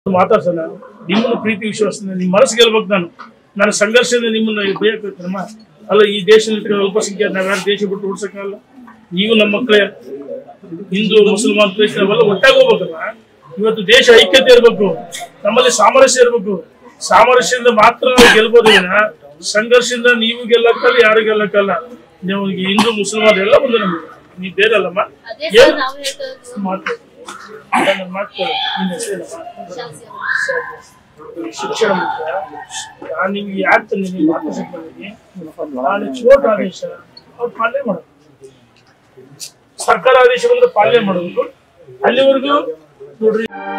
ಮಾತಾಡ್ಸೋಣ ನಿಮ್ಮನ್ನು ಪ್ರೀತಿ ವಿಶ್ವಾಸದಿಂದ ನಿಮ್ಮ ಮನಸ್ಸು ಗೆಲ್ಬೇಕು ನಾನು ನನ್ನ ಸಂಘರ್ಷದಿಂದ ನಿಮ್ಮನ್ನ ಬೇಯಕ್ಕಮ್ಮ ಅಲ್ಲ ಈ ದೇಶದಲ್ಲಿ ಅಲ್ಪಸಂಖ್ಯಾತ ನಾವ್ಯಾರು ದೇಶ ಬಿಟ್ಟು ಉಡ್ಸಕ್ಕಾಗಲ್ಲ ನೀವು ನಮ್ಮ ಮಕ್ಕಳೇ ಹಿಂದೂ ಮುಸಲ್ಮಾನ್ ಕ್ರೈಸ್ತ ನಾವೆಲ್ಲ ಒಟ್ಟಾಗಿ ಹೋಗ್ಬೇಕಲ್ಲ ಇವತ್ತು ದೇಶ ಐಕ್ಯತೆ ಇರಬೇಕು ನಮ್ಮಲ್ಲಿ ಸಾಮರಸ್ಯ ಇರಬೇಕು ಸಾಮರಸ್ಯದಿಂದ ಮಾತ್ರ ನಾವು ಗೆಲ್ಬೋದು ವಿನ ಸಂಘರ್ಷದಿಂದ ನೀವು ಗೆಲ್ಲಕ್ಕಲ್ಲ ಯಾರು ಗೆಲ್ಲಕ್ಕಲ್ಲ ನೀವು ಹಿಂದೂ ಮುಸಲ್ಮಾನ್ ಎಲ್ಲ ಬಂದು ನಮಗೆ ನೀವು ಬೇರಲ್ಲಮ್ಮ ಅದೇ ಸರ್ ಏನು ನಾವು ಹೇಳ್ತಾ ಮಾತು ನನ್ನ ಮಾತುಗಳು ನಿನ್ನ ಹೆಸರೇನಮ್ಮ? ಶಿಕ್ಷಣ ಮುಖ್ಯ ನಾನು ನಿಮ್ಗೆ ಯಾಕೆ ತಂದೆ ನೀವು ಮಾತಾಡ್ಸಕ್ ಬಂದಿದ್ದೀನಿ ನಾನು ಚೋಟ್ ಆದೇಶ ಅವ್ರು ಪಾಲನೆ ಮಾಡೋದು ಸರ್ಕಾರ ಆದೇಶ ಬಂದ್ರೆ ಪಾಲನೆ ಮಾಡಬೇಕು ಅಲ್ಲಿವರೆಗೂ ನೋಡ್ರಿ